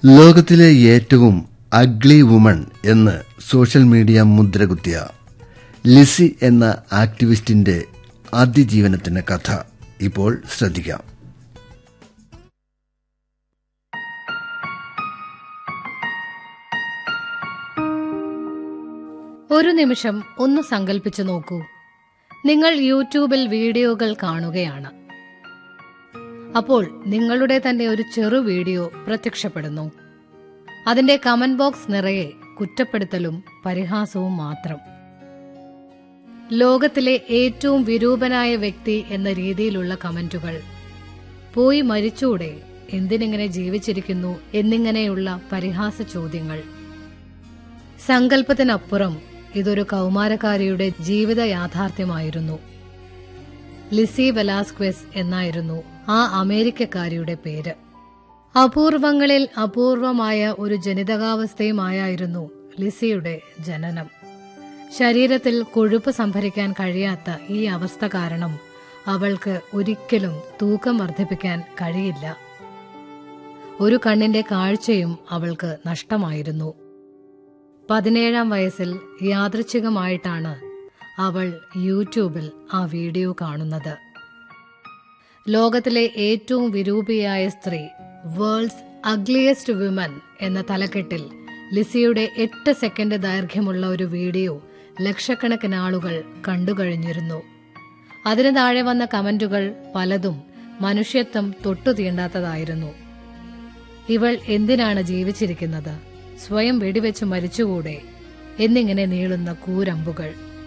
ലോകത്തിലെ ഏറ്റവും ugly woman എന്ന് സോഷ്യൽ മീഡിയ മുദ്രകുത്തിയ ലിസി എന്ന ആക്ടിവിസ്റ്റിന്റെ അതിജീവനത്തിന്റെ കഥ ഇപ്പോൾ ശ്രദ്ധിക്കാം ഒരു നിമിഷം ഒന്ന് സങ്കല്പിച്ചു നോക്കൂ നിങ്ങൾ യൂട്യൂബിൽ വീഡിയോകൾ കാണുകയാണ് അപ്പോൾ നിങ്ങളുടെ തന്നെ ഒരു ചെറു വീഡിയോ പ്രത്യക്ഷപ്പെടുന്നു അതിന്റെ കമന്റ് ബോക്സ് നിറയെ കുറ്റപ്പെടുത്തലും പരിഹാസവും മാത്രം ലോകത്തിലെ ഏറ്റവും വിരൂപനായ വ്യക്തി എന്ന രീതിയിലുള്ള കമന്റുകൾ പോയി മരിച്ചൂടെ എന്തിനിങ്ങനെ ജീവിച്ചിരിക്കുന്നു എന്നിങ്ങനെയുള്ള പരിഹാസ ചോദ്യങ്ങൾ സങ്കല്പത്തിനപ്പുറം ഇതൊരു കൗമാരക്കാരിയുടെ ജീവിത യാഥാർത്ഥ്യമായിരുന്നു ലിസി വെലാസ്ക്വസ് എന്നായിരുന്നു ആ അമേരിക്കക്കാരിയുടെ പേര് അപൂർവങ്ങളിൽ അപൂർവമായ ഒരു ജനിതകാവസ്ഥയുമായായിരുന്നു ലിസിയുടെ ജനനം ശരീരത്തിൽ കൊഴുപ്പ് സംഭരിക്കാൻ കഴിയാത്ത ഈ അവസ്ഥ കാരണം അവൾക്ക് ഒരിക്കലും തൂക്കം വർദ്ധിപ്പിക്കാൻ കഴിയില്ല ഒരു കണ്ണിന്റെ കാഴ്ചയും അവൾക്ക് നഷ്ടമായിരുന്നു പതിനേഴാം വയസ്സിൽ യാദൃച്ഛികമായിട്ടാണ് അവൾ യൂട്യൂബിൽ ആ വീഡിയോ കാണുന്നത് ലോകത്തിലെ ഏറ്റവും വിരൂപിയായ സ്ത്രീ വേൾഡ്സ് അഗ്ലിയസ്റ്റ് വിമൻ എന്ന തലക്കെട്ടിൽ ലിസിയുടെ എട്ട് സെക്കൻഡ് ദൈർഘ്യമുള്ള ഒരു വീഡിയോ ലക്ഷക്കണക്കിന് ആളുകൾ കണ്ടുകഴിഞ്ഞിരുന്നു അതിന് താഴെ വന്ന കമന്റുകൾ പലതും മനുഷ്യത്വം തൊട്ടു തീണ്ടാത്തതായിരുന്നു ഇവൾ എന്തിനാണ് ജീവിച്ചിരിക്കുന്നത് സ്വയം വെടിവെച്ച് മരിച്ചുകൂടെ എന്നിങ്ങനെ നീളുന്ന കൂരമ്പുകൾ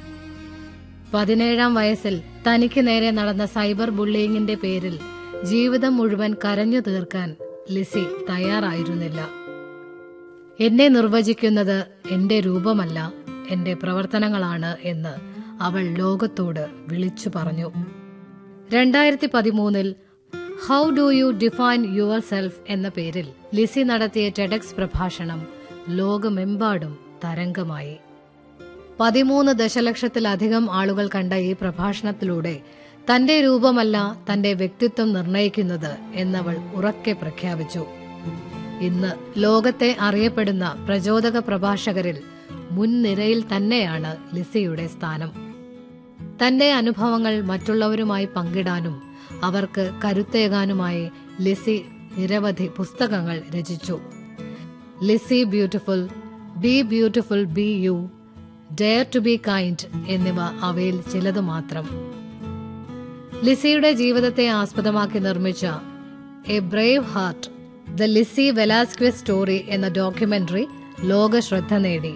പതിനേഴാം വയസ്സിൽ തനിക്ക് നേരെ നടന്ന സൈബർ ബുള്ളിയിങ്ങിന്റെ പേരിൽ ജീവിതം മുഴുവൻ കരഞ്ഞു തീർക്കാൻ ലിസി തയ്യാറായിരുന്നില്ല എന്നെ നിർവചിക്കുന്നത് എന്റെ രൂപമല്ല എന്റെ പ്രവർത്തനങ്ങളാണ് എന്ന് അവൾ ലോകത്തോട് വിളിച്ചു പറഞ്ഞു രണ്ടായിരത്തി പതിമൂന്നിൽ how do you define yourself എന്ന പേരിൽ ലിസി നടത്തിയ ടെഡക്സ് പ്രഭാഷണം ലോകമെമ്പാടും തരംഗമായി പതിമൂന്ന് ദശലക്ഷത്തിലധികം ആളുകൾ കണ്ട ഈ പ്രഭാഷണത്തിലൂടെ തന്റെ രൂപമല്ല തന്റെ വ്യക്തിത്വം നിർണയിക്കുന്നത് എന്നവൾ ഉറക്കെ പ്രഖ്യാപിച്ചു ഇന്ന് ലോകത്തെ അറിയപ്പെടുന്ന പ്രചോദക പ്രഭാഷകരിൽ മുൻനിരയിൽ തന്നെയാണ് ലിസിയുടെ സ്ഥാനം തന്റെ അനുഭവങ്ങൾ മറ്റുള്ളവരുമായി പങ്കിടാനും അവർക്ക് കരുത്തേകാനുമായി ലിസി നിരവധി പുസ്തകങ്ങൾ രചിച്ചു Lizzie beautiful be beautiful be you dare to be kind എന്നിവ അവയിൽ ചിലത് മാത്രം ലിസിയുടെ ജീവിതത്തെ ആസ്പദമാക്കി നിർമ്മിച്ച a brave heart the Lizzie Velasquez story എന്ന ഡോക്യുമെന്ററി ലോക ശ്രദ്ധ നേടി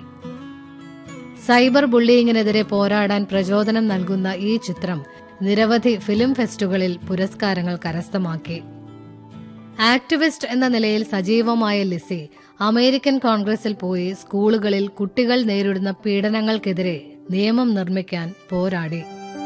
സൈബർ ബുള്ളിയിങ്ങിനെതിരെ പോരാടാൻ പ്രചോദനം നൽകുന്ന ഈ ചിത്രം നിരവധി ഫിലിം ഫെസ്റ്റുകളിൽ പുരസ്കാരങ്ങൾ കരസ്ഥമാക്കി ആക്ടിവിസ്റ്റ് എന്ന നിലയിൽ സജീവമായ ലിസി അമേരിക്കൻ കോൺഗ്രസിൽ പോയി സ്കൂളുകളിൽ കുട്ടികൾ നേരിടുന്ന പീഡനങ്ങൾക്കെതിരെ നിയമം നിർമ്മിക്കാൻ പോരാടി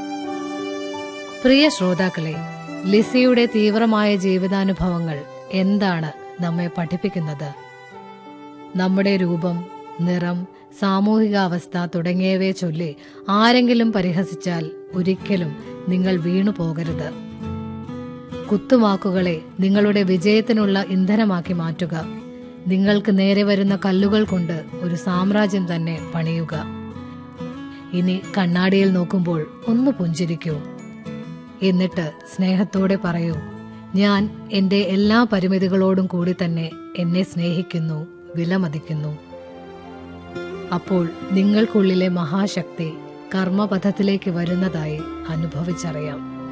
പ്രിയ ശ്രോതാക്കളെ ലിസിയുടെ തീവ്രമായ ജീവിതാനുഭവങ്ങൾ എന്താണ് നമ്മെ പഠിപ്പിക്കുന്നത് നമ്മുടെ രൂപം നിറം സാമൂഹിക അവസ്ഥ തുടങ്ങിയവയെ ചൊല്ലി ആരെങ്കിലും പരിഹസിച്ചാൽ ഒരിക്കലും നിങ്ങൾ വീണു പോകരുത് കുത്തുവാക്കുകളെ നിങ്ങളുടെ വിജയത്തിനുള്ള ഇന്ധനമാക്കി മാറ്റുക നിങ്ങൾക്ക് നേരെ വരുന്ന കല്ലുകൾ കൊണ്ട് ഒരു സാമ്രാജ്യം തന്നെ പണിയുക ഇനി കണ്ണാടിയിൽ നോക്കുമ്പോൾ ഒന്ന് പുഞ്ചിരിക്കൂ എന്നിട്ട് സ്നേഹത്തോടെ പറയൂ ഞാൻ എന്റെ എല്ലാ പരിമിതികളോടും കൂടി തന്നെ എന്നെ സ്നേഹിക്കുന്നു വിലമതിക്കുന്നു അപ്പോൾ നിങ്ങൾക്കുള്ളിലെ മഹാശക്തി കർമ്മപഥത്തിലേക്ക് വരുന്നതായി അനുഭവിച്ചറിയാം